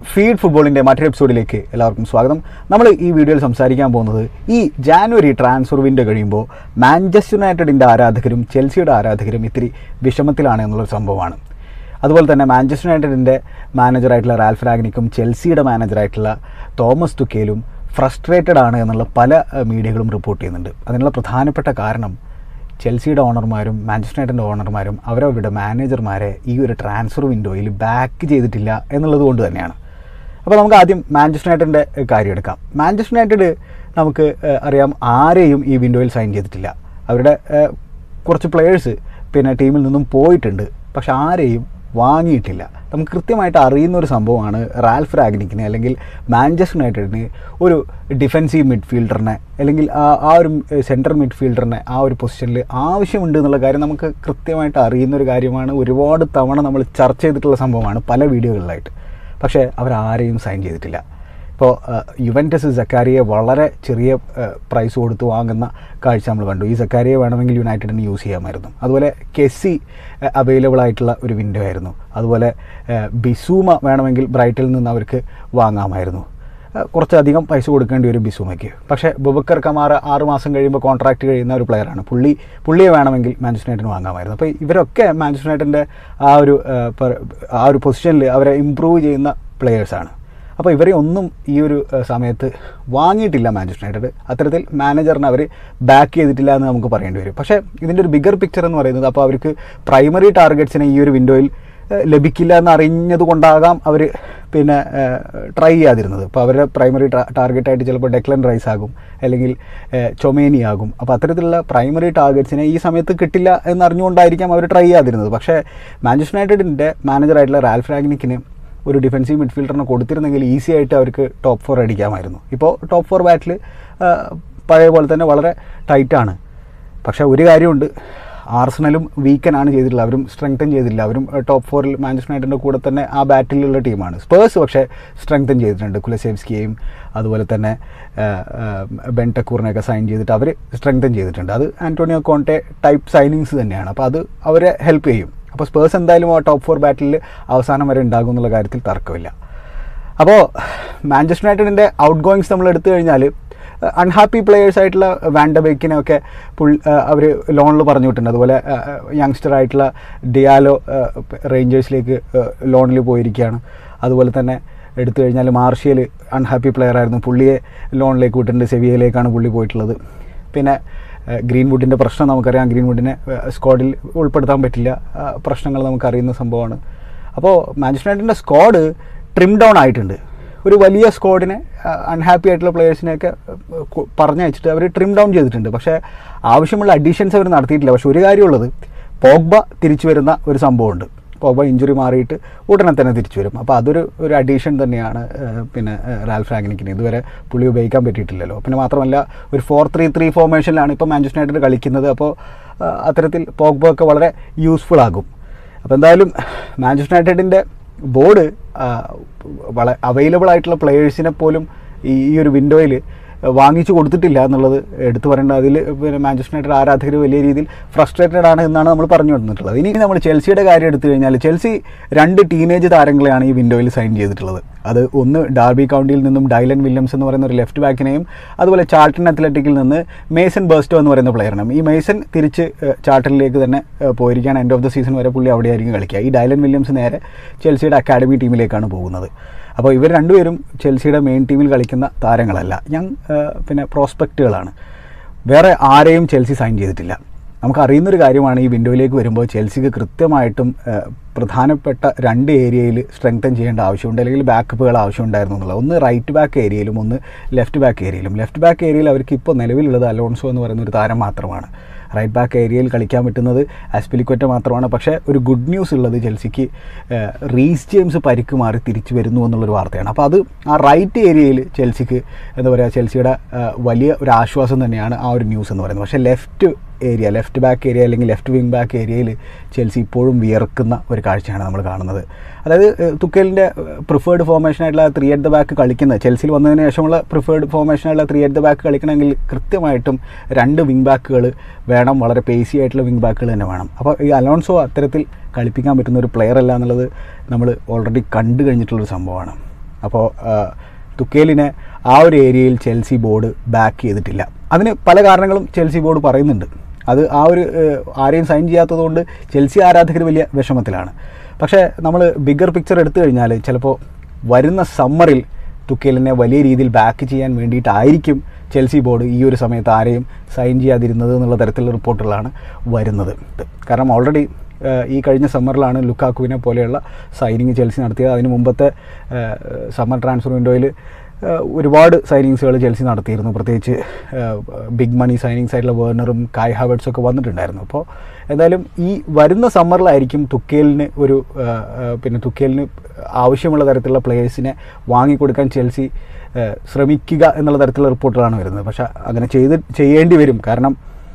feed ഫുട്ബോളിൻ്റെ മറ്റൊരു എപ്പിസോഡിലേക്ക് എല്ലാവർക്കും സ്വാഗതം നമ്മൾ ഈ വീഡിയോയിൽ സംസാരിക്കാൻ പോകുന്നത് ഈ ജാനുവരി ട്രാൻസ്ഫർ വിൻഡോ കഴിയുമ്പോൾ മാഞ്ചസ്റ്റർ യുണൈറ്റഡിൻ്റെ ആരാധകരും ചെൽസിയുടെ ആരാധകരും ഇത്തിരി വിഷമത്തിലാണ് എന്നുള്ളൊരു സംഭവമാണ് അതുപോലെ തന്നെ മാഞ്ചസ്റ്റർ യുണൈറ്റഡിൻ്റെ മാനേജറായിട്ടുള്ള റാൽഫ് റാഗ്നിക്കും ചെൽസിയുടെ മാനേജറായിട്ടുള്ള തോമസ് തുക്കേലും ഫ്രസ്ട്രേറ്റഡ് ആണ് എന്നുള്ള പല ഏഹ്, മീഡിയകളും റിപ്പോർട്ട് ചെയ്യുന്നുണ്ട് അതിനുള്ള പ്രധാനപ്പെട്ട കാരണം ചെൽസിയുടെ ഓണർമാരും മാഞ്ചസ്റ്റർ യുണൈറ്റഡിൻ്റെ ഓണർമാരും അവരവരുടെ മാനേജർമാരെ ഈ ഒരു ട്രാൻസ്ഫർ വിൻഡോയിൽ ബാക്ക് ചെയ്തിട്ടില്ല എന്നുള്ളത് കൊണ്ട് തന്നെയാണ് അപ്പോൾ നമുക്ക് ആദ്യം മാഞ്ചസ്റ്റർ യുണൈറ്റഡിൻ്റെ കാര്യം എടുക്കാം മാഞ്ചസ്റ്റർ യുണൈറ്റഡ് നമുക്ക് ഏഹ്, അറിയാം ആരെയും ഈ വിൻഡോയിൽ സൈൻ ചെയ്തിട്ടില്ല അവരുടെ ഏഹ്, കുറച്ച് പ്ലെയേഴ്സ് പിന്നെ ടീമിൽ നിന്നും പോയിട്ടുണ്ട് പക്ഷെ ആരെയും വാങ്ങിയിട്ടില്ല നമുക്ക് കൃത്യമായിട്ട് അറിയുന്ന ഒരു സംഭവമാണ് റാൽഫ് റാഗ്നിക്കിന് അല്ലെങ്കിൽ മാഞ്ചസ്റ്റർ യുണൈറ്റഡിന് ഒരു ഡിഫെൻസീവ് മിഡ്ഫീൽഡറിനെ അല്ലെങ്കിൽ ആ ആ ഒരു സെൻട്രൽ മിഡ്ഫീൽഡറിനെ ആ ഒരു പൊസിഷനിൽ ആവശ്യമുണ്ട് എന്നുള്ള കാര്യം നമുക്ക് കൃത്യമായിട്ട് അറിയുന്ന ഒരു കാര്യമാണ് ഒരുപാട് തവണ നമ്മൾ ചർച്ച ചെയ്തിട്ടുള്ള സംഭവമാണ് പല വീഡിയോകളിലായിട്ട് പക്ഷേ അവരാരെയും സൈൻ ചെയ്തിട്ടില്ല ഇപ്പോൾ യുവൻറ്റസ് സക്കാരിയെ വളരെ ചെറിയ പ്രൈസ് കൊടുത്ത് വാങ്ങുന്ന കാഴ്ച നമ്മൾ കണ്ടു ഈ സക്കാരിയെ വേണമെങ്കിൽ യുണൈറ്റഡിന് യൂസ് ചെയ്യാമായിരുന്നു അതുപോലെ കെസ്സി അവൈലബിൾ ആയിട്ടുള്ള ഒരു വിൻഡോ ആയിരുന്നു അതുപോലെ ഏഹ്, ബിസൂമ വേണമെങ്കിൽ ബ്രൈറ്റിൽ നിന്ന് അവർക്ക് വാങ്ങാമായിരുന്നു ഏഹ്, കുറച്ചധികം പൈസ കൊടുക്കേണ്ടി വരും ബിസൂമയ്ക്ക് പക്ഷേ ബുബക്കർ കമാർ ആറ് മാസം കഴിയുമ്പോൾ കോൺട്രാക്റ്റ് കഴിയുന്ന ഒരു പ്ലെയറാണ് പുള്ളി പുള്ളിയെ വേണമെങ്കിൽ മാഞ്ചസ്റ്റർ യുണൈറ്റഡിന് വാങ്ങാമായിരുന്നു അപ്പോൾ ഇവരൊക്കെ മാഞ്ചസ്റ്റർ യുണൈറ്റഡിൻ്റെ ആ ഒരു ഏഹ്, പർ- ആ ഒരു പൊസിഷനിൽ അവരെ ഇമ്പ്രൂവ് ചെയ്യുന്ന പ്ലെയേഴ്സാണ് അപ്പോൾ ഇവരെ ഒന്നും ഈ ഒരു ഏഹ്, സമയത്ത് വാങ്ങിയിട്ടില്ല മാഞ്ചസ്റ്റർ യുണൈറ്റഡ് അത്തരത്തിൽ മാനേജറിനെ അവർ ബാക്ക് ചെയ്തിട്ടില്ല എന്ന് നമുക്ക് പറയേണ്ടി വരും പക്ഷേ ഇതിൻ്റെ ഒരു ബിഗർ പിക്ചർ എന്ന് പറയുന്നത് അപ്പോൾ അവർക്ക് പ്രൈമറി ടാർഗറ്റ്സിനെ ഈ ഒരു വിൻഡോയിൽ ഏഹ്, ലഭിക്കില്ല എന്ന് അറിഞ്ഞത് കൊണ്ടാകാം അവർ പിന്നെ ട്രൈ ചെയ്യാതിരുന്നത് അപ്പോൾ അവരുടെ പ്രൈമറി ടാർഗറ്റായിട്ട് ചിലപ്പോൾ ഡെക്ലൻ റൈസ് ആകും അല്ലെങ്കിൽ ഏഹ്, ചൊമേനി ആകും അപ്പോൾ അത്തരത്തിലുള്ള പ്രൈമറി ടാർഗറ്റ്സിനെ ഈ സമയത്ത് കിട്ടില്ല എന്നറിഞ്ഞുകൊണ്ടായിരിക്കാം അവർ ട്രൈ ചെയ്യാതിരുന്നത് പക്ഷേ മാഞ്ചസ്റ്റർ യുണൈറ്റഡിൻ്റെ മാനേജറായിട്ടുള്ള റാൽഫ് റാഗ്നിക്കിന് ഒരു ഡിഫൻസീവ് മിഡ്ഫീൽഡറിനെ കൊടുത്തിരുന്നെങ്കിൽ ഈസി ആയിട്ട് അവർക്ക് ടോപ്പ് ഫോർ അടിക്കാമായിരുന്നു ഇപ്പോൾ ടോപ്പ് ഫോർ ബാറ്റിൽ പഴയ പോലെ തന്നെ വളരെ ടൈറ്റാണ് പക്ഷേ ഒരു കാര്യമുണ്ട് ആർസണലും വീക്കനാണ് ചെയ്തിട്ടുള്ളത് അവരും സ്ട്രെങ്തൻ ചെയ്തില്ല അവരും ടോപ്പ് ഫോറിൽ മാഞ്ചസ്റ്റർ യുണൈറ്റഡിൻ്റെ കൂടെ തന്നെ ആ ബാറ്റിലുള്ള ടീമാണ് സ്പേഴ്സ് പക്ഷേ സ്ട്രെങ്തൻ ചെയ്തിട്ടുണ്ട് കുലസേവ്സ്കിയെയും അതുപോലെ തന്നെ ബെൻടക്കൂറിനെയൊക്കെ സൈൻ ചെയ്തിട്ട് അവർ സ്ട്രെങ്തൻ ചെയ്തിട്ടുണ്ട് അത് ആൻറ്റോണിയോ കോണ്ടെ ടൈപ്പ് സൈനിങ്സ് തന്നെയാണ് അപ്പോൾ അത് അവരെ ഹെൽപ്പ് ചെയ്യും അപ്പോൾ സ്പേഴ്സ് എന്തായാലും ആ ടോപ്പ് ഫോർ ബാറ്റിൽ അവസാനം വരെ ഉണ്ടാകും എന്നുള്ള കാര്യത്തിൽ തർക്കമില്ല അപ്പോൾ മാഞ്ചസ്റ്റർ യുണൈറ്റഡിൻ്റെ ഔട്ട് ഗോയിങ്സ് നമ്മൾ എടുത്തു കഴിഞ്ഞാൽ അൺഹാപ്പി പ്ലെയേഴ്സ് ആയിട്ടുള്ള വാൻഡബേക്കിനെയൊക്കെ പുൾ അവർ ലോണിൽ പറഞ്ഞു വിട്ടിട്ടുണ്ട് അതുപോലെ യങ്സ്റ്റർ ആയിട്ടുള്ള ഡിയാലോ റേഞ്ചേഴ്സിലേക്ക് ലോണിൽ പോയിരിക്കുകയാണ് അതുപോലെ തന്നെ എടുത്തു കഴിഞ്ഞാൽ മാർഷ്യൽ അൺഹാപ്പി പ്ലെയർ ആയിരുന്നു പുള്ളിയെ ലോണിലേക്ക് വിട്ടിട്ടുണ്ട് സെവിയയിലേക്കാണ് പുള്ളി പോയിട്ടുള്ളത് പിന്നെ ഏഹ് ഗ്രീൻവുഡിൻ്റെ പ്രശ്നം നമുക്കറിയാം ഗ്രീൻവുഡിനെ ഏഹ് സ്ക്വാഡിൽ ഉൾപ്പെടുത്താൻ പറ്റില്ല ആ പ്രശ്നങ്ങൾ നമുക്കറിയുന്ന സംഭവമാണ് അപ്പോൾ മാഞ്ചസ്റ്റർ യുണൈറ്റഡിൻ്റെ സ്ക്വാഡ് ട്രിം ഡൗൺ ആയിട്ടുണ്ട് ഒരു വലിയ സ്ക്വാഡിനെ അൺഹാപ്പി ആയിട്ടുള്ള പ്ലേയേഴ്സിനെയൊക്കെ പറഞ്ഞയച്ചിട്ട് അവർ ട്രിം ഡൗൺ ചെയ്തിട്ടുണ്ട് പക്ഷേ ആവശ്യമുള്ള അഡീഷൻസ് അവർ നടത്തിയിട്ടില്ല പക്ഷേ ഒരു കാര്യമുള്ളത് പോഗ്ബ തിരിച്ചു വരുന്ന ഒരു സംഭവമുണ്ട് പോഗ്ബ ഇഞ്ചുറി മാറിയിട്ട് ഉടനെ തന്നെ തിരിച്ചു വരും അപ്പോൾ അതൊരു ഒരു അഡീഷൻ തന്നെയാണ് ഏഹ്, പിന്നെ ഏഹ്, റാൽഫ് റാഗ്നിക്കിന് ഇതുവരെ പുള്ളി ഉപയോഗിക്കാൻ പറ്റിയിട്ടില്ലല്ലോ പിന്നെ മാത്രമല്ല ഒരു ഫോർ ത്രീ ത്രീ ഫോർമേഷനിലാണ് ഇപ്പോൾ മാഞ്ചസ്റ്റർ യുണൈറ്റഡ് കളിക്കുന്നത് അപ്പോൾ ഏഹ്, അത്തരത്തിൽ പോഗ്ബ ഒക്കെ വളരെ യൂസ്ഫുൾ ആകും അപ്പോൾ എന്തായാലും മാഞ്ചസ്റ്റർ യുണൈറ്റഡിൻ്റെ ബോർഡ് വള അവൈലബിൾ ആയിട്ടുള്ള പ്ലെയേഴ്സിനെ പോലും ഈ ഈ ഒരു വിൻഡോയിൽ വാങ്ങിച്ചു കൊടുത്തിട്ടില്ല എന്നുള്ളത് എടുത്തു പറയേണ്ട അതിൽ പിന്നെ മാഞ്ചസ്റ്റർ യുണൈറ്റഡ് ആരാധകർ വലിയ രീതിയിൽ ഫ്രസ്ട്രേറ്റഡ് ആണ് എന്നാണ് നമ്മൾ പറഞ്ഞു വന്നിട്ടുള്ളത് ഇനി നമ്മൾ ചെൽസിയുടെ കാര്യം എടുത്തു കഴിഞ്ഞാൽ ചെൽസി രണ്ട് ടീനേജ് താരങ്ങളെയാണ് ഈ വിൻഡോയിൽ സൈൻ ചെയ്തിട്ടുള്ളത് അത് ഒന്ന് ഡാർബി കൗണ്ടിയിൽ നിന്നും ഡൈലൻ വില്യംസ് എന്ന് പറയുന്ന ഒരു ലെഫ്റ്റ് ബാക്കിനെയും അതുപോലെ ചാൾട്ടൺ അത്ലറ്റിക്കിൽ നിന്ന് മേസൺ ബേസ്റ്റോ എന്ന് പറയുന്ന പ്ലെയറിനും ഈ മേസൺ തിരിച്ച് ഏഹ്, ചാൾട്ടണിലേക്ക് തന്നെ ഏഹ്, പോയിരിക്കുകയാണ് എൻഡ് ഓഫ് ദ സീസൺ വരെ പുള്ളി അവിടെയായിരിക്കും കളിക്കുക ഈ ഡൈലൻ വില്യംസ് നേരെ ചെൽസിയുടെ അക്കാഡമി ടീമിലേക്കാണ് പോകുന്നത് അപ്പോൾ ഇവർ രണ്ടുപേരും ചെൽസിയുടെ മെയിൻ ടീമിൽ കളിക്കുന്ന താരങ്ങളല്ല ഞാൻ പിന്നെ പ്രോസ്പെക്റ്റുകളാണ് വേറെ ആരെയും ചെൽസി സൈൻ ചെയ്തിട്ടില്ല നമുക്ക് അറിയുന്നൊരു കാര്യമാണ് ഈ വിൻഡോയിലേക്ക് വരുമ്പോൾ ചെൽസിക്ക് കൃത്യമായിട്ടും ഏഹ്, പ്രധാനപ്പെട്ട രണ്ട് ഏരിയയിൽ സ്ട്രെങ്തൻ ചെയ്യേണ്ട ആവശ്യമുണ്ട് അല്ലെങ്കിൽ ബാക്കപ്പുകൾ ആവശ്യമുണ്ടായിരുന്നു എന്നുള്ളത് ഒന്ന് റൈറ്റ് ബാക്ക് ഏരിയയിലും ഒന്ന് ലെഫ്റ്റ് ബാക്ക് ഏരിയയിലും ലെഫ്റ്റ് ബാക്ക് ഏരിയയിൽ അവർക്ക് ഇപ്പോൾ നിലവിലുള്ളത് അലോൺസോ എന്ന് പറയുന്ന ഒരു താരം മാത്രമാണ് റൈറ്റ് ബാക്ക് ഏരിയയിൽ കളിക്കാൻ പറ്റുന്നത് ആസ്പിലിക്വറ്റ മാത്രമാണ് പക്ഷേ ഒരു ഗുഡ് ന്യൂസ് ഉള്ളത് ചെൽസിക്ക് ഏഹ്, റീസ് ജെയിംസ് പരിക്ക് മാറി തിരിച്ചു വരുന്നു എന്നുള്ളൊരു വാർത്തയാണ് അപ്പോൾ അത് ആ റൈറ്റ് ഏരിയയിൽ ചെൽസിക്ക് എന്താ പറയുക ചെൽസിയുടെ ഏഹ്, വലിയ ഒരു ആശ്വാസം തന്നെയാണ് ആ ഒരു ന്യൂസ് എന്ന് പറയുന്നത് പക്ഷേ left area left back area അല്ലെങ്കിൽ ലെഫ്റ്റ് വിങ് ബാക്ക് ഏരിയയിൽ ചെൽസി ഇപ്പോഴും വിയർക്കുന്ന ഒരു കാഴ്ചയാണ് നമ്മൾ കാണുന്നത് അതായത് ഏഹ്, തുക്കേലിൻ്റെ പ്രിഫേർഡ് ഫോർമേഷൻ ആയിട്ടുള്ള ത്രീ അറ്റ് ദ ബാക്ക് കളിക്കുന്നത് ചെൽസിയിൽ വന്നതിന് ശേഷമുള്ള പ്രിഫേർഡ് ഫോർമേഷൻ ആയിട്ടുള്ള ത്രീ അറ്റ് ദ ബാക്ക് കളിക്കണമെങ്കിൽ കൃത്യമായിട്ടും രണ്ട് വിങ് ബാക്കുകൾ വേണം വളരെ പേസി ആയിട്ടുള്ള വിങ് ബാക്കുകൾ തന്നെ വേണം അപ്പോൾ ഈ അലോൺസോ അത്തരത്തിൽ കളിപ്പിക്കാൻ പറ്റുന്ന ഒരു പ്ലെയർ അല്ല എന്നുള്ളത് നമ്മൾ ഓൾറെഡി കണ്ടു കഴിഞ്ഞിട്ടുള്ളൊരു സംഭവമാണ് അപ്പോൾ തുക്കേലിനെ ആ ഒരു ഏരിയയിൽ ചെൽസി ബോർഡ് ബാക്ക് ചെയ്തിട്ടില്ല അതിന് പല കാരണങ്ങളും ചെൽസി ബോർഡ് പറയുന്നുണ്ട് അത് ആ ഒരു ഏഹ്, ആരെയും സൈൻ ചെയ്യാത്തതുകൊണ്ട് ചെൽസി ആരാധകർ വലിയ വിഷമത്തിലാണ് പക്ഷേ നമ്മൾ ബിഗർ പിക്ചർ എടുത്തു കഴിഞ്ഞാൽ ചിലപ്പോൾ വരുന്ന സമ്മറിൽ തുക്കേലിനെ വലിയ രീതിയിൽ ബാക്ക് ചെയ്യാൻ വേണ്ടിയിട്ടായിരിക്കും ചെൽസി ബോർഡ് ഈ ഒരു സമയത്ത് ആരെയും സൈൻ ചെയ്യാതിരുന്നത് എന്നുള്ള തരത്തിലുള്ള റിപ്പോർട്ടുകളാണ് വരുന്നത് കാരണം ഓൾറെഡി ഈ കഴിഞ്ഞ സമ്മറിലാണ് ലുക്കാക്കുവിനെ പോലെയുള്ള സൈനിങ് ചെൽസി നടത്തിയത് അതിന് മുമ്പത്തെ സമ്മർ ട്രാൻസ്ഫർ വിൻഡോയിൽ ഒരുപാട് സൈനിങ്സുകൾ ചെൽസി നടത്തിയിരുന്നു പ്രത്യേകിച്ച് ബിഗ് മണി സൈനിങ്സ് ആയിട്ടുള്ള വേർണറും കായ് ഹാവേർട്സും ഒക്കെ വന്നിട്ടുണ്ടായിരുന്നു അപ്പോൾ എന്തായാലും ഈ വരുന്ന സമ്മറിലായിരിക്കും തുക്കേലിന് ഒരു ആ, ആ, പിന്നെ തുക്കേലിന് ആവശ്യമുള്ള തരത്തിലുള്ള പ്ലേയേഴ്സിനെ വാങ്ങിക്കൊടുക്കാൻ ചെൽസി ആ, ശ്രമിക്കുക എന്നുള്ള തരത്തിലുള്ള റിപ്പോർട്ടുകളാണ് വരുന്നത് പക്ഷേ അങ്ങനെ ചെയ്ത് ചെയ്യേണ്ടി വരും കാരണം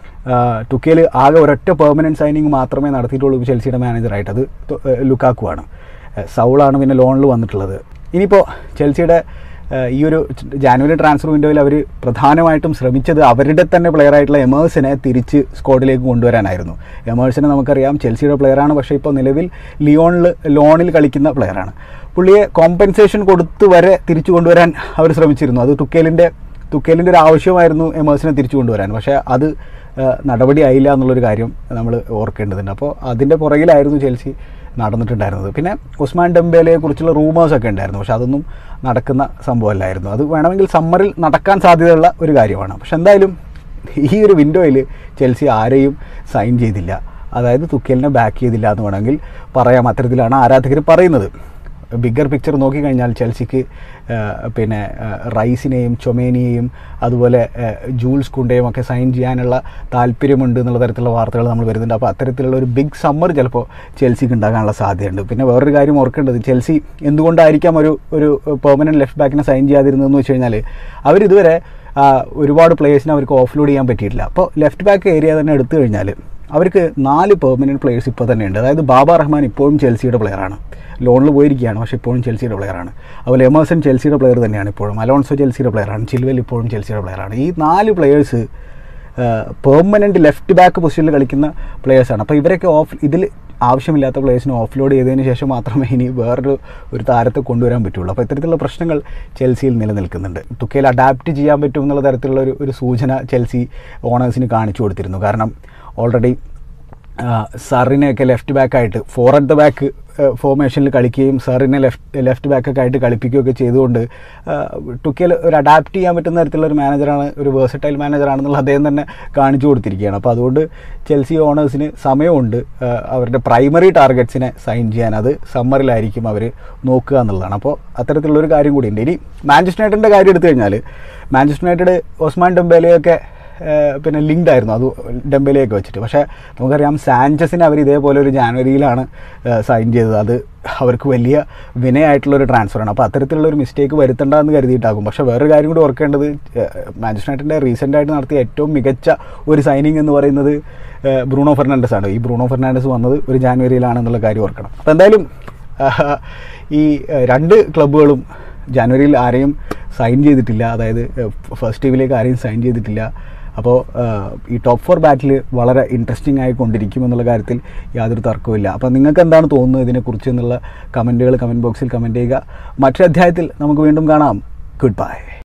ടുക്കേൽ ആകെ ഒരൊറ്റ പെർമനൻറ്റ് സൈനിങ് മാത്രമേ നടത്തിയിട്ടുള്ളൂ ചെൽസിയുടെ മാനേജറായിട്ട് അത് തു- ഏഹ് ലുക്കാക്കുവാണ് ഏഹ് സൗളാണ് പിന്നെ ലോണിൽ വന്നിട്ടുള്ളത് ഇനിയിപ്പോൾ ചെൽസിയുടെ ഏഹ് ഈ ഒരു ജാനുവരി ട്രാൻസ്ഫർ വിൻഡോയിൽ അവർ പ്രധാനമായിട്ടും ശ്രമിച്ചത് അവരുടെ തന്നെ പ്ലെയർ ആയിട്ടുള്ള എമേഴ്സിനെ തിരിച്ച് സ്ക്വാഡിലേക്ക് കൊണ്ടുവരാനായിരുന്നു എമേഴ്സിനെ നമുക്കറിയാം ചെൽസിയുടെ പ്ലെയറാണ് പക്ഷേ ഇപ്പോൾ നിലവിൽ ലിയോണിൽ ലോണിൽ കളിക്കുന്ന പ്ലെയറാണ് പുള്ളിയെ കോമ്പൻസേഷൻ കൊടുത്ത് വരെ തിരിച്ചു കൊണ്ടുവരാൻ അവർ ശ്രമിച്ചിരുന്നു അത് തുക്കേലിൻ്റെ തുക്കേലിൻ്റെ ഒരു ആവശ്യമായിരുന്നു എമേഴ്സിനെ തിരിച്ചു കൊണ്ടുവരാൻ പക്ഷേ അത് ആ, നടപടിയായില്ല എന്നുള്ളൊരു കാര്യം നമ്മൾ ഓർക്കേണ്ടതുണ്ട് അപ്പോൾ അതിൻ്റെ പുറകിലായിരുന്നു ചെൽസി നടന്നിട്ടുണ്ടായിരുന്നത് പിന്നെ ഉസ്മാൻ ഡെമ്പേലയെ കുറിച്ചുള്ള റൂമേഴ്സ് ഒക്കെ ഉണ്ടായിരുന്നു പക്ഷെ അതൊന്നും നടക്കുന്ന സംഭവമല്ലായിരുന്നു അത് വേണമെങ്കിൽ സമ്മറിൽ നടക്കാൻ സാധ്യതയുള്ള ഒരു കാര്യമാണ് പക്ഷെ എന്തായാലും ഈ ഒരു വിൻഡോയിൽ ചെൽസി ആരെയും സൈൻ ചെയ്തില്ല അതായത് തുക്കേലിനെ ബാക്ക് ചെയ്തില്ല എന്ന് വേണമെങ്കിൽ പറയാം അത്തരത്തിലാണ് ആരാധകർ പറയുന്നത് ബിഗർ പിക്ചർ നോക്കിക്കഴിഞ്ഞാൽ ചെൽസിക്ക് ആ, പിന്നെ ആ, റൈസിനെയും ചൊമേനിയെയും അതുപോലെ ആ, ജൂൾസ് കുണ്ടയും ഒക്കെ സൈൻ ചെയ്യാനുള്ള താല്പര്യമുണ്ട് എന്നുള്ള തരത്തിലുള്ള വാർത്തകൾ നമ്മൾ വരുന്നുണ്ട് അപ്പോൾ അത്തരത്തിലുള്ള ഒരു ബിഗ് സമ്മർ ചിലപ്പോൾ ചെൽസിക്ക് ഉണ്ടാകാനുള്ള സാധ്യതയുണ്ട് പിന്നെ വേറൊരു കാര്യം ഓർക്കേണ്ടത് ചെൽസി എന്തുകൊണ്ടായിരിക്കാം ഒരു ഒരു പെർമനൻറ്റ് ലെഫ്റ്റ് ബാക്കിനെ സൈൻ ചെയ്യാതിരുന്നതെന്ന് വെച്ച് കഴിഞ്ഞാൽ അവരിതുവരെ ആ, ഒരുപാട് പ്ലേയേഴ്സിനെ അവർക്ക് ഓഫ്ലോഡ് ചെയ്യാൻ പറ്റിയിട്ടില്ല അപ്പോൾ ലെഫ്റ്റ് ബാക്ക് ഏരിയ തന്നെ എടുത്തു കഴിഞ്ഞാൽ അവർക്ക് നാല് പെർമനൻറ്റ് പ്ലേയേഴ്സ് ഇപ്പോൾ തന്നെ ഉണ്ട് അതായത് ബാബ റഹ്മാൻ ഇപ്പോഴും ചെൽസിയുടെ പ്ലെയറാണ് ലോണിൽ പോയിരിക്കുകയാണ് പക്ഷേ ഇപ്പോഴും ചെൽസിയുടെ പ്ലെയറാണ് അതുപോലെ എമേഴ്സൺ ചെൽസിയുടെ പ്ലെയർ തന്നെയാണ് ഇപ്പോഴും അലോൺസോ ചെൽസിയുടെ പ്ലെയറാണ് ചിൽവെൽ ഇപ്പോഴും ചെൽസിയുടെ പ്ലെയറാണ് ഈ നാല് പ്ലെയേഴ്സ് പെർമനൻറ്റ് ലെഫ്റ്റ് ബാക്ക് പൊസിഷനിൽ കളിക്കുന്ന പ്ലെയേഴ്സാണ് അപ്പോൾ ഇവരൊക്കെ ഓഫ് ഇതിൽ ആവശ്യമില്ലാത്ത പ്ലേയേഴ്സിനെ ഓഫ്ലോഡ് ചെയ്തതിന് ശേഷം മാത്രമേ ഇനി വേറൊരു ഒരു താരത്തെ കൊണ്ടുവരാൻ പറ്റുള്ളൂ അപ്പോൾ ഇത്തരത്തിലുള്ള പ്രശ്നങ്ങൾ ചെൽസിയിൽ നിലനിൽക്കുന്നുണ്ട് തുക്കയിൽ അഡാപ്റ്റ് ചെയ്യാൻ പറ്റും എന്നുള്ള തരത്തിലുള്ള ഒരു ഒരു സൂചന ചെൽസി ഓണേഴ്സിന് കാണിച്ചു കൊടുത്തിരുന്നു കാരണം ഓൾറെഡി സാറിനെയൊക്കെ ലെഫ്റ്റ് ബാക്കായിട്ട് ഫോർ അറ്റ് ദ ബാക്ക് ഫോർമേഷനിൽ കളിക്കുകയും സാറിനെ ലെഫ്റ്റ് ലെഫ്റ്റ് ബാക്കൊക്കെ ആയിട്ട് കളിപ്പിക്കുകയൊക്കെ ചെയ്തുകൊണ്ട് ടുക്കയിൽ ഒരു അഡാപ്റ്റ് ചെയ്യാൻ പറ്റുന്ന തരത്തിലുള്ള ഒരു മാനേജറാണ് ഒരു വേഴ്സറ്റൈൽ മാനേജറാണെന്നുള്ള അദ്ദേഹം തന്നെ കാണിച്ചു കൊടുത്തിരിക്കുകയാണ് അപ്പോൾ അതുകൊണ്ട് ചെൽസി ഓണേഴ്സിന് സമയമുണ്ട് ആ, അവരുടെ പ്രൈമറി ടാർഗറ്റ്സിനെ സൈൻ ചെയ്യാൻ അത് സമ്മറിലായിരിക്കും അവർ നോക്കുക എന്നുള്ളതാണ് അപ്പോൾ അത്തരത്തിലുള്ളൊരു കാര്യം കൂടിയുണ്ട് ഇനി മാഞ്ചസ്റ്റർ യുണൈറ്റഡിൻ്റെ കാര്യം എടുത്തു കഴിഞ്ഞാൽ മാഞ്ചസ്റ്റർ യുണൈറ്റഡ് ഒസ്മാൻ ഡെമ്പേലയൊക്കെ ഏഹ് പിന്നെ ലിങ്ക്ഡ് ആയിരുന്നു അത് ഡെമ്പലിയൊക്കെ വെച്ചിട്ട് പക്ഷേ നമുക്കറിയാം സാഞ്ചസിനെ അവർ ഇതേപോലെ ഒരു ജാനുവരിയിലാണ് സൈൻ ചെയ്തത് അത് അവർക്ക് വലിയ വിനയായിട്ടുള്ളൊരു ട്രാൻസ്ഫറാണ് അപ്പോൾ അത്തരത്തിലുള്ള ഒരു മിസ്റ്റേക്ക് വരുത്തണ്ടെന്ന് കരുതിയിട്ടാകും പക്ഷേ വേറൊരു കാര്യം കൂടി ഓർക്കേണ്ടത് മാഞ്ചസ്റ്റർ യുണൈറ്റഡിൻ്റെ റീസെൻ്റ് ആയിട്ട് നടത്തിയ ഏറ്റവും മികച്ച ഒരു സൈനിങ് എന്ന് പറയുന്നത് ഏഹ് ബ്രൂണോ ഫെർണാണ്ടസ് ആണ് ഈ ബ്രൂണോ ഫെർണാണ്ടസ് വന്നത് ഒരു ജാനുവരിയിലാണെന്നുള്ള കാര്യം ഓർക്കണം അപ്പോൾ എന്തായാലും ആഹ്, ഈ ഏഹ്, രണ്ട് ക്ലബ്ബുകളും ജാനുവരിയിൽ ആരെയും സൈൻ ചെയ്തിട്ടില്ല അതായത് ഫസ്റ്റ് ടീമിലേക്ക് ആരെയും സൈൻ ചെയ്തിട്ടില്ല അപ്പോൾ ഈ ടോപ്പ് ഫോർ ബാറ്റിൽ വളരെ ഇൻട്രസ്റ്റിംഗ് ആയിക്കൊണ്ടിരിക്കും എന്നുള്ള കാര്യത്തിൽ യാതൊരു തർക്കവുമില്ല അപ്പോൾ നിങ്ങൾക്ക് എന്താണ് തോന്നുന്നത് ഇതിനെക്കുറിച്ച് എന്നുള്ള കമൻറ്റുകൾ കമൻറ്റ് ബോക്സിൽ കമൻറ്റ് ചെയ്യുക മറ്റൊരു അധ്യായത്തിൽ നമുക്ക് വീണ്ടും കാണാം ഗുഡ് ബൈ